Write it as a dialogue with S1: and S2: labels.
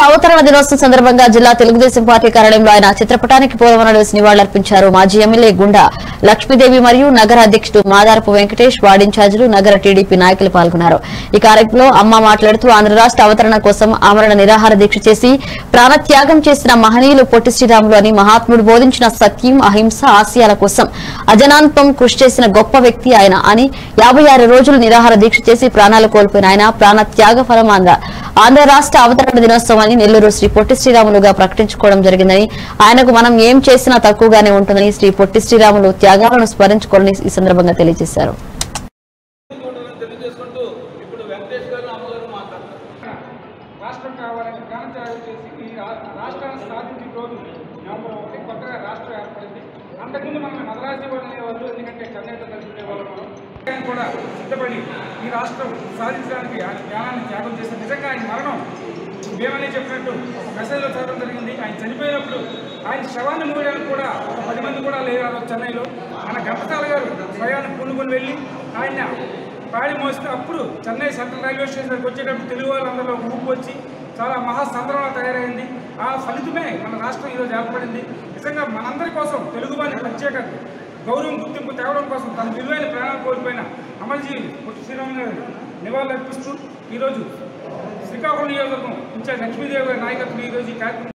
S1: అవతరణ దినోత్సవం సందర్భంగా జిల్లా తెలుగుదేశం పార్టీ కార్యాలయంలో ఆయన చిత్రపటానికి పూలవనాలు వేసి నివాళులర్పించారు మాజీ ఎమ్మెల్యే గుండా లక్ష్మీదేవి మరియు నగర అధ్యక్షుడు మాదారపు వెంకటేష్ వార్డు ఇన్ఛార్జీలు నగర టీడీపీ నాయకులు పాల్గొన్నారు ఈ కార్యక్రమంలో అమ్మ మాట్లాడుతూ ఆంధ్ర రాష్ట్ర అవతరణ కోసం ఆమరణ నిరాహార దీక్ష చేసి ప్రాణత్యాగం చేసిన మహనీయులు పొట్టి శ్రీరాములు అని మహాత్ముడు బోధించిన సత్యం అహింస ఆశయాల కోసం అజనాంతం కృషి చేసిన గొప్ప వ్యక్తి ఆయన అని యాభై ఆరు రోజులు నిరాహార దీక్ష చేసి ప్రాణాలు కోల్పోయిన ఆయన ప్రాణత్యాగ ఫలం ఆంధ్ర ఆంధ్ర రాష్ట్ర అవతరణ దినోత్సవాన్ని నెల్లూరు శ్రీ పొట్టి శ్రీరాములుగా ప్రకటించుకోవడం జరిగిందని ఆయనకు మనం ఏం చేసినా తక్కువగానే ఉంటుందని శ్రీ పొట్టి శ్రీరాములు త్యాగాలను స్మరించుకోవాలని ఈ సందర్భంగా తెలియజేశారు
S2: ఉంటుందని తెలియజేసుకుంటూ ఇప్పుడు వెంకటేష్ గారు అమ్మగారు మాట్లాడతారు
S3: రాష్ట్రం కావాలని ఘనత్యాగం చేసి ఈ రా- రాష్ట్రాన్ని సాధించిన రోజు నవంబర్ ఒకటి కొత్తగా రాష్ట్రం ఏర్పడింది అంతకుముందు మనం మద్రాసి వాళ్ళు అనేవాళ్ళు ఎందుకంటే చెన్నైతో కలిసి ఉండేవాళ్ళు మనం ఆయన కూడా సిద్ధపడి ఈ రాష్ట్రం సాధించడానికి ఆయన జ్ఞానాన్ని త్యాగం చేసిన నిజంగా ఆయన మరణం మేమని చెప్పినట్టు ఒక మెసేజ్లో చదవడం జరిగింది ఆయన చనిపోయినప్పుడు ఆయన శవాన్ని మూయడానికి కూడా ఒక పది మంది కూడా లేరు ఆ రోజు చెన్నైలో మన ఘంటసాల గారు స్వయాన్ని పూనుకొని వెళ్ళి ఆయన పాడి మోస్తే అప్పుడు చెన్నై సెంట్రల్ రైల్వే స్టేషన్కి వచ్చేటప్పుడు తెలుగు వాళ్ళందరిలో ఒక ఊపు వచ్చి చాలా మహాసంద్రంగా తయారైంది ఆ ఫలితమే మన రాష్ట్రం ఈరోజు ఏర్పడింది నిజంగా మనందరి కోసం తెలుగు వారి ప్రత్యేక గౌరవం గుర్తింపు తేవడం కోసం తన విలువైన ప్రాణాలు కోల్పోయిన అమర్జీ పొట్టి శ్రీరాములు గారు నివాళులర్పిస్తూ ఈరోజు శ్రీకాకుళం నియోజకవర్గం ఇన్ఛార్జ్ లక్ష్మీదేవి గారి నాయకత్వం ఈరోజు ఈ కార్యక్రమం